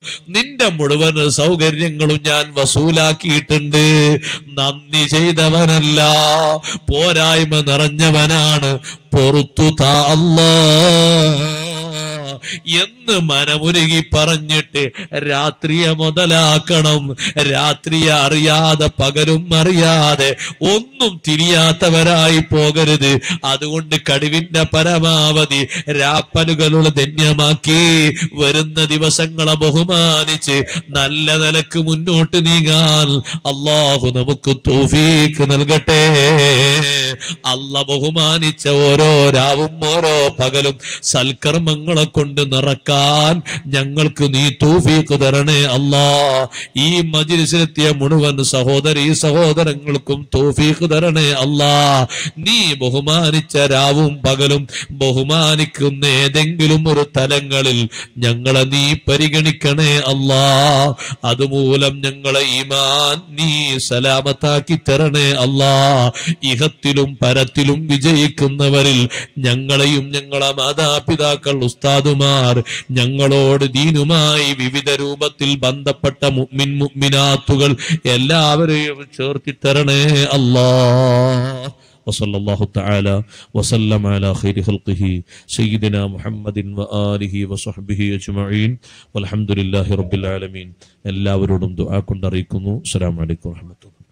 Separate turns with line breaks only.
നിന്റെ മുഴുവൻ സൗകര്യങ്ങളും ഞാൻ വസൂലാക്കിയിട്ടുണ്ട് നന്ദി ചെയ്തവനല്ല പോരായ്മ നിറഞ്ഞവനാണ് പൊറത്തു താ അല്ലാ എന്ന് മനമുരുകി പറഞ്ഞിട്ട് രാത്രിയെ മുതലാക്കണം രാത്രിയെ അറിയാതെ പകലും അറിയാതെ ഒന്നും തിരിയാത്തവരായി പോകരുത് അതുകൊണ്ട് കഴിവിന്റെ പരമാവധി രാപ്പലുകളുടെ ധന്യമാക്കി വരുന്ന ദിവസങ്ങളെ ബഹുമാനിച്ച് നല്ല നിലക്ക് മുന്നോട്ട് നീങ്ങാൻ അള്ളാഹു നമുക്ക് തോഫീക്ക് നൽകട്ടെ അല്ല ബഹുമാനിച്ച ഓരോ രാവും ഓരോ പകലും സൽക്കർമ്മങ്ങളെ കൊണ്ട് നിറക്കാൻ ഞങ്ങൾക്ക് നീ തൂഫീക്ക് തരണേ അല്ലാ ഈ മജിലിസിലെത്തിയ മുഴുവൻ സഹോദരി സഹോദരങ്ങൾക്കും തൗഫീഖ് തരണേ അല്ലാ നീ ബഹുമാനിച്ച രാവും പകലും ബഹുമാനിക്കുന്ന ഏതെങ്കിലും ഒരു തലങ്ങളിൽ ഞങ്ങളെ നീ പരിഗണിക്കണേ അല്ലാ അതുമൂലം ഞങ്ങളെ ഈമാൻ നീ സലാമത്താക്കി തരണേ അല്ലാ ഇഹത്തിലും പരത്തിലും വിജയിക്കുന്നവരിൽ ഞങ്ങളെയും ഞങ്ങളെ മാതാപിതാക്കൾ ഉസ്താദുമാർ ഞങ്ങളോട് ദീനുമായി വിവിധ രൂപത്തിൽ ബന്ധപ്പെട്ട മുഅ്മിൻ മുഅ്മിനാത്തുകൾ എല്ലാവരെയും ചേർത്തി തരണേ അല്ലാ وصلى الله تعالى وسلم على خير خلقه سيدنا محمد وآله وصحبه أجمعين والحمد لله رب العالمين എല്ലാവരോടും ദുആ കൊണ്ടറിയിക്കുന്നു അസ്സലാമു അലൈക്കും വറഹ്മത്തുള്ളാഹി